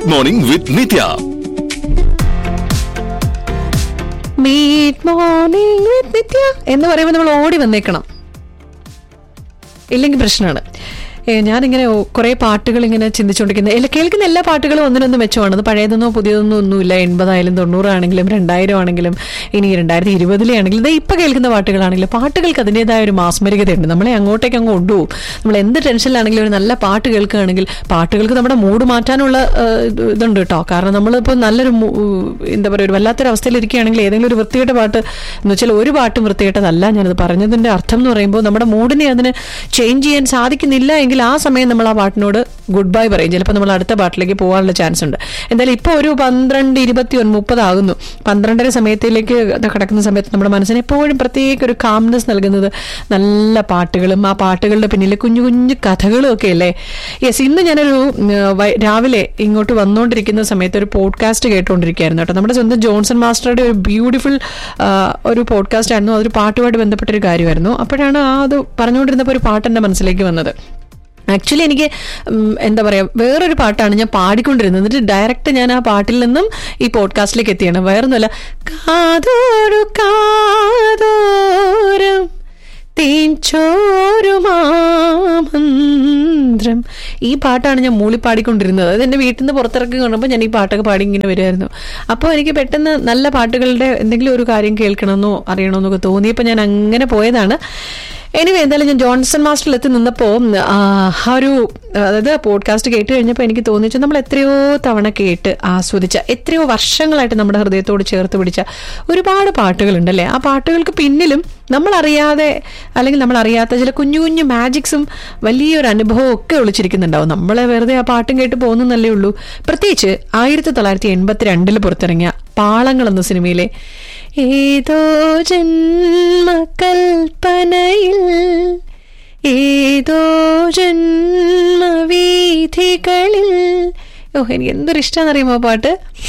mid morning with Nithya meet morning with Nithya എന്ന് പറയുമ്പോൾ നമ്മൾ ഓടി വന്നേക്കണം ഇല്ലെങ്കിൽ പ്രശ്നമാണ് ഏ, ഞാനിങ്ങനെ ഓ- കുറേ പാട്ടുകൾ ഇങ്ങനെ ചിന്തിച്ചുകൊണ്ടിരിക്കുന്നത് എല്ലാ കേൾക്കുന്ന എല്ലാ പാട്ടുകളും ഒന്നിനൊന്നും മെച്ചമാണ് അത് പഴയതൊന്നോ പുതിയതൊന്നും ഒന്നുമില്ല എൺപതായാലും തൊണ്ണൂറാണെങ്കിലും രണ്ടായിരം ആണെങ്കിലും ഇനി രണ്ടായിരത്തി ഇരുപതിലെ ആണെങ്കിലും ഇത് ഇപ്പം കേൾക്കുന്ന പാട്ടുകളാണെങ്കിലും പാട്ടുകൾക്ക് അതിൻ്റെതായ ഒരു മാസ്മരികതയുണ്ട് നമ്മളെ അങ്ങോട്ടേക്ക് അങ്ങ് കൊണ്ടുപോകും നമ്മൾ എന്ത് ടെൻഷനിലാണെങ്കിലും ഒരു നല്ല പാട്ട് കേൾക്കുകയാണെങ്കിൽ പാട്ടുകൾക്ക് നമ്മുടെ മൂഡ് മാറ്റാനുള്ള ഏ, ഇത് ഇതുണ്ട് കേട്ടോ കാരണം നമ്മളിപ്പോൾ നല്ലൊരു മൂ- എന്താ പറയുക ഒരു വല്ലാത്തൊരു അവസ്ഥയിലിരിക്കുകയാണെങ്കിൽ ഏതെങ്കിലും ഒരു വൃത്തികെട്ട പാട്ട് എന്ന് വെച്ചാൽ ഒരു പാട്ടും വൃത്തികെട്ടതല്ല ഞാനത് പറഞ്ഞതിന്റെ അർത്ഥം എന്ന് പറയുമ്പോൾ നമ്മുടെ മൂഡിനെ അതിന് ചേഞ്ച് ചെയ്യാൻ സാധിക്കുന്നില്ല എങ്കിൽ ആ സമയം നമ്മൾ ആ പാട്ടിനോട് ഗുഡ് ബൈ പറയും ചിലപ്പോൾ നമ്മൾ അടുത്ത പാട്ടിലേക്ക് പോകാനുള്ള ചാൻസ് ഉണ്ട് എന്തായാലും ഇപ്പോൾ ഒരു പന്ത്രണ്ട് ഇരുപത്തി ഒന്ന് മുപ്പതാകുന്നു പന്ത്രണ്ടര സമയത്തിലേക്ക് ഇത് കിടക്കുന്ന സമയത്ത് നമ്മുടെ മനസ്സിന് എപ്പോഴും പ്രത്യേക ഒരു കാംനെസ് നൽകുന്നത് നല്ല പാട്ടുകളും ആ പാട്ടുകളുടെ പിന്നിൽ കുഞ്ഞു കുഞ്ഞു കഥകളും ഒക്കെ അല്ലേ യെസ് ഇന്ന് ഞാനൊരു ഉം, വൈ- രാവിലെ ഇങ്ങോട്ട് വന്നുകൊണ്ടിരിക്കുന്ന സമയത്ത് ഒരു പോഡ്കാസ്റ്റ് കേട്ടുകൊണ്ടിരിക്കുകയായിരുന്നു കേട്ടോ നമ്മുടെ സ്വന്തം ജോൺസൺ മാസ്റ്ററുടെ ഒരു ബ്യൂട്ടിഫുൾ ഒരു പോഡ്കാസ്റ്റ് ആയിരുന്നു അതൊരു പാട്ടുമായിട്ട് ബന്ധപ്പെട്ട ഒരു കാര്യമായിരുന്നു അപ്പോഴാണ് ആ അത് പറഞ്ഞുകൊണ്ടിരുന്നപ്പോൾ ഒരു പാട്ട് എൻ്റെ മനസ്സിലേക്ക് വന്നത് ആക്ച്വലി എനിക്ക് ഉം, എന്താ പറയുക വേറൊരു പാട്ടാണ് ഞാൻ പാടിക്കൊണ്ടിരുന്നത് എന്നിട്ട് ഡയറക്റ്റ് ഞാൻ ആ പാട്ടിൽ നിന്നും ഈ പോഡ്കാസ്റ്റിലേക്ക് എത്തിയാണ് വേറൊന്നുമല്ല കാതോരു കാതോരം തേഞ്ചോരുമാമന്ത്രം ഈ പാട്ടാണ് ഞാൻ മൂളി പാടിക്കൊണ്ടിരുന്നത് അത് എൻ്റെ വീട്ടിൽ നിന്ന് പുറത്തിറക്കി കൊണ്ടുമ്പോൾ ഞാൻ ഈ പാട്ടൊക്കെ പാടി ഇങ്ങനെ വരുമായിരുന്നു അപ്പോൾ എനിക്ക് പെട്ടെന്ന് നല്ല പാട്ടുകളുടെ എന്തെങ്കിലും ഒരു കാര്യം കേൾക്കണമെന്നോ അറിയണമെന്നൊക്കെ തോന്നിയപ്പോൾ ഞാൻ അങ്ങനെ പോയതാണ് എനിവേ എന്തായാലും ഞാൻ ജോൺസൺ മാസ്റ്ററിൽ എത്തി നിന്നപ്പോൾ ആ ഒരു അതായത് പോഡ്കാസ്റ്റ് കേട്ട് കഴിഞ്ഞപ്പോൾ എനിക്ക് തോന്നിച്ചു നമ്മൾ എത്രയോ തവണ കേട്ട് ആസ്വദിച്ച എത്രയോ വർഷങ്ങളായിട്ട് നമ്മുടെ ഹൃദയത്തോട് ചേർത്ത് പിടിച്ച ഒരുപാട് പാട്ടുകളുണ്ടല്ലേ ആ പാട്ടുകൾക്ക് പിന്നിലും നമ്മൾ അറിയാതെ അല്ലെങ്കിൽ നമ്മൾ അറിയാത്ത ചില കുഞ്ഞു കുഞ്ഞു മാജിക്സും വലിയൊരു അനുഭവവും ഒക്കെ ഒളിച്ചിരിക്കുന്നുണ്ടാവും നമ്മളെ വെറുതെ ആ പാട്ടും കേട്ട് പോകുന്നല്ലേ ഉള്ളൂ പ്രത്യേകിച്ച് ആയിരത്തി തൊള്ളായിരത്തി എൺപത്തി രണ്ടിൽ പുറത്തിറങ്ങിയ പാളങ്ങൾ എന്ന സിനിമയിലെ ഏതോ ജന്മകൽപ്പനയിൽ ഏതോ ജന്മവീഥികളിൽ ഓ എനിക്ക് എന്തൊരു ഇഷ്ടമാണെന്നറിയുമോ ആ പാട്ട്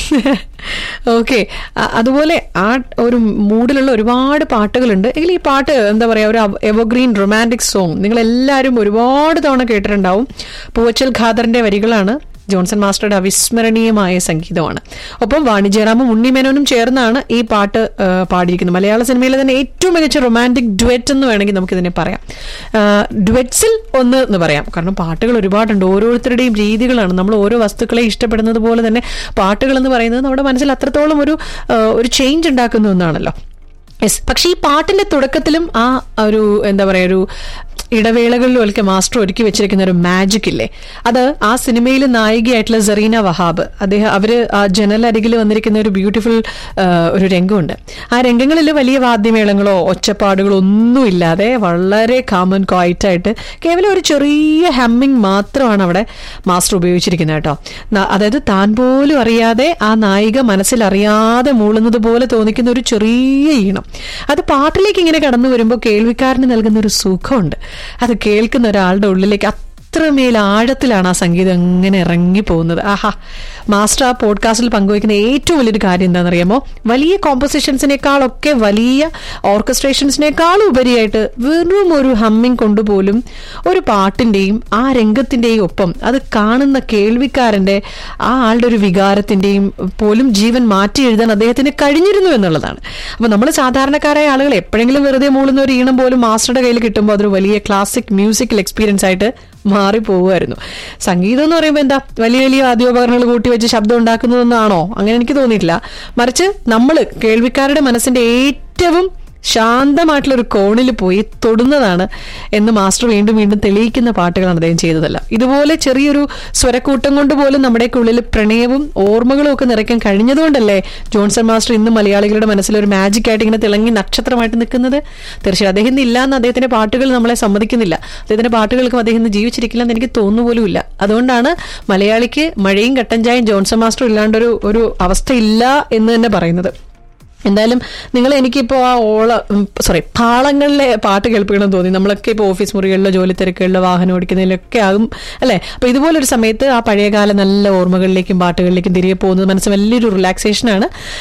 ഓക്കെ അതുപോലെ ആ ഒരു മൂഡിലുള്ള ഒരുപാട് പാട്ടുകളുണ്ട് എങ്കിൽ ഈ പാട്ട് എന്താ പറയുക ഒരു എവർഗ്രീൻ റൊമാൻറ്റിക് സോങ് നിങ്ങൾ എല്ലാവരും ഒരുപാട് തവണ കേട്ടിട്ടുണ്ടാവും പൂവച്ചൽ ഖാദറിന്റെ വരികളാണ് ജോൺസൺ മാസ്റ്ററുടെ അവിസ്മരണീയമായ സംഗീതമാണ് ഒപ്പം വാണിജ്യറാമും ഉണ്ണിമേനോനും ചേർന്നാണ് ഈ പാട്ട് ആ, പാടിയിരിക്കുന്നത് മലയാള സിനിമയിലെ തന്നെ ഏറ്റവും മികച്ച റൊമാൻറ്റിക് ഡുവറ്റ് എന്ന് വേണമെങ്കിൽ നമുക്കിതിനെ പറയാം ഡുവറ്റ്സിൽ ഒന്ന് എന്ന് പറയാം കാരണം പാട്ടുകൾ ഒരുപാടുണ്ട് ഓരോരുത്തരുടെയും രീതികളാണ് നമ്മൾ ഓരോ വസ്തുക്കളെ ഇഷ്ടപ്പെടുന്നത് പോലെ തന്നെ പാട്ടുകൾ എന്ന് പറയുന്നത് നമ്മുടെ മനസ്സിൽ അത്രത്തോളം ഒരു ആ, ഒരു ചേഞ്ച് ഉണ്ടാക്കുന്ന ഒന്നാണല്ലോ യെസ് പക്ഷേ ഈ പാട്ടിന്റെ തുടക്കത്തിലും ആ ഒരു എന്താ പറയുക ഒരു ഇടവേളകളിലും ഒക്കെ മാസ്റ്റർ ഒരുക്കി വെച്ചിരിക്കുന്ന ഒരു മാജിക് ഇല്ലേ അത് ആ സിനിമയിൽ നായികയായിട്ടുള്ള സെറീന വഹാബ് അദ്ദേഹം അവര് ആ ജനലരികിൽ വന്നിരിക്കുന്ന ഒരു ബ്യൂട്ടിഫുൾ ഒരു രംഗമുണ്ട് ആ രംഗങ്ങളിൽ വലിയ വാദ്യമേളങ്ങളോ ഒച്ചപ്പാടുകളോ ഒന്നുമില്ലാതെ വളരെ കാമൻ ക്വയറ്റായിട്ട് കേവലം ഒരു ചെറിയ ഹമ്മിങ് മാത്രമാണ് അവിടെ മാസ്റ്റർ ഉപയോഗിച്ചിരിക്കുന്നത് കേട്ടോ ന- അതായത് താൻ പോലും അറിയാതെ ആ നായിക മനസ്സിൽ അറിയാതെ മൂളുന്നത് പോലെ തോന്നിക്കുന്ന ഒരു ചെറിയ ഈണം അത് പാട്ടിലേക്ക് ഇങ്ങനെ കടന്നു വരുമ്പോൾ കേൾവിക്കാരന് നൽകുന്ന ഒരു സുഖമുണ്ട് അത് കേൾക്കുന്ന ഒരാളുടെ ഉള്ളിലേക്ക് അത്രമേൽ ആഴത്തിലാണ് ആ സംഗീതം ഇങ്ങനെ ഇറങ്ങി പോകുന്നത് ആഹാ മാസ്റ്റർ ആ പോഡ്കാസ്റ്റിൽ പങ്കുവയ്ക്കുന്ന ഏറ്റവും വലിയൊരു കാര്യം എന്താണെന്നറിയാമോ വലിയ കോമ്പോസിഷൻസിനേക്കാളൊക്കെ വലിയ ഓർക്കസ്ട്രേഷൻസിനേക്കാളും ഉപരിയായിട്ട് വെറും ഒരു ഹമ്മിങ് കൊണ്ടുപോലും ഒരു പാട്ടിന്റെയും ആ രംഗത്തിന്റെയും ഒപ്പം അത് കാണുന്ന കേൾവിക്കാരന്റെ ആ ആളുടെ ഒരു വികാരത്തിന്റെയും പോലും ജീവൻ മാറ്റി എഴുതാൻ അദ്ദേഹത്തിന് കഴിഞ്ഞിരുന്നു എന്നുള്ളതാണ് അപ്പൊ നമ്മൾ സാധാരണക്കാരായ ആളുകൾ എപ്പോഴെങ്കിലും വെറുതെ മൂളുന്ന ഒരു ഈണം പോലും മാസ്റ്ററുടെ കയ്യിൽ കിട്ടുമ്പോൾ അതൊരു വലിയ ക്ലാസിക് മ്യൂസിക്കൽ എക്സ്പീരിയൻസ് ആയിട്ട് മാറിപ്പോകുമായിരുന്നു സംഗീതം എന്ന് പറയുമ്പോൾ എന്താ വലിയ വലിയ വാദ്യോപകരണങ്ങൾ കൂട്ടി വെച്ച് ശബ്ദം ഉണ്ടാക്കുന്നതൊന്നാണോ അങ്ങനെ എനിക്ക് തോന്നിയിട്ടില്ല മറിച്ച് നമ്മൾ കേൾവിക്കാരുടെ മനസ്സിന്റെ ഏറ്റവും ശാന്തമായിട്ടുള്ള ഒരു കോണിൽ പോയി തൊടുന്നതാണ് എന്ന് മാസ്റ്റർ വീണ്ടും വീണ്ടും തെളിയിക്കുന്ന പാട്ടുകളാണ് അദ്ദേഹം ചെയ്തതല്ല ഇതുപോലെ ചെറിയൊരു സ്വരക്കൂട്ടം കൊണ്ട് പോലും നമ്മുടെയൊക്കെ ഉള്ളിൽ പ്രണയവും ഓർമ്മകളും ഒക്കെ നിറയ്ക്കാൻ കഴിഞ്ഞതുകൊണ്ടല്ലേ ജോൺസൺ മാസ്റ്റർ ഇന്ന് മലയാളികളുടെ മനസ്സിൽ ഒരു മാജിക് ആയിട്ട് ഇങ്ങനെ തിളങ്ങി നക്ഷത്രമായിട്ട് നിൽക്കുന്നത് തീർച്ചയായും അദ്ദേഹം ഇന്ന് ഇല്ല എന്ന് അദ്ദേഹത്തിന്റെ പാട്ടുകൾ നമ്മളെ സമ്മതിക്കുന്നില്ല അദ്ദേഹത്തിന്റെ പാട്ടുകൾക്കും അദ്ദേഹം ഇന്ന് ജീവിച്ചിരിക്കില്ല എന്ന് എനിക്ക് തോന്നുന്നു പോലുമില്ല അതുകൊണ്ടാണ് മലയാളിക്ക് മഴയും കട്ടൻ ചായയും ജോൺസൺ മാസ്റ്റർ ഇല്ലാണ്ടൊരു ഒരു അവസ്ഥയില്ല എന്ന് തന്നെ പറയുന്നത് എന്തായാലും നിങ്ങൾ എനിക്കിപ്പോൾ ആ ഓള സോറി പാളങ്ങളിലെ പാട്ട് കേൾപ്പിക്കണം തോന്നി നമ്മളൊക്കെ ഇപ്പോൾ ഓഫീസ് മുറികളിലോ ജോലി തിരക്കുകളിലോ വാഹനം ഓടിക്കുന്നതിലൊക്കെ ആകും അല്ലേ അപ്പോൾ ഇതുപോലൊരു സമയത്ത് ആ പഴയകാല നല്ല ഓർമ്മകളിലേക്കും പാട്ടുകളിലേക്കും തിരികെ പോകുന്നത് മനസ്സ് വലിയൊരു റിലാക്സേഷനാണ്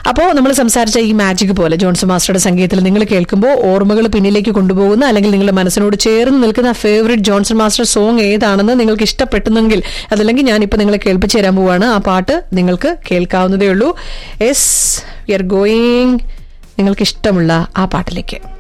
അപ്പോൾ നമ്മൾ സംസാരിച്ച ഈ മാജിക് പോലെ ജോൺസൺ മാസ്റ്ററുടെ സംഗീതത്തിൽ നിങ്ങൾ കേൾക്കുമ്പോൾ ഓർമ്മകൾ പിന്നിലേക്ക് കൊണ്ടുപോകുന്ന അല്ലെങ്കിൽ നിങ്ങളുടെ മനസ്സിനോട് ചേർന്ന് നിൽക്കുന്ന ഫേവറേറ്റ് ജോൺസൺ മാസ്റ്റർ സോങ് ഏതാണെന്ന് നിങ്ങൾക്ക് ഇഷ്ടപ്പെട്ടുന്നെങ്കിൽ അതല്ലെങ്കിൽ ഞാനിപ്പോൾ നിങ്ങളെ കേൾപ്പിച്ചു തരാൻ പോവാണ് ആ പാട്ട് നിങ്ങൾക്ക് കേൾക്കാവുന്നതേ ഉള്ളൂ എസ് വി ആർ ഗോയിങ് നിങ്ങൾക്ക് ഇഷ്ടമുള്ള ആ പാട്ടിലേക്ക്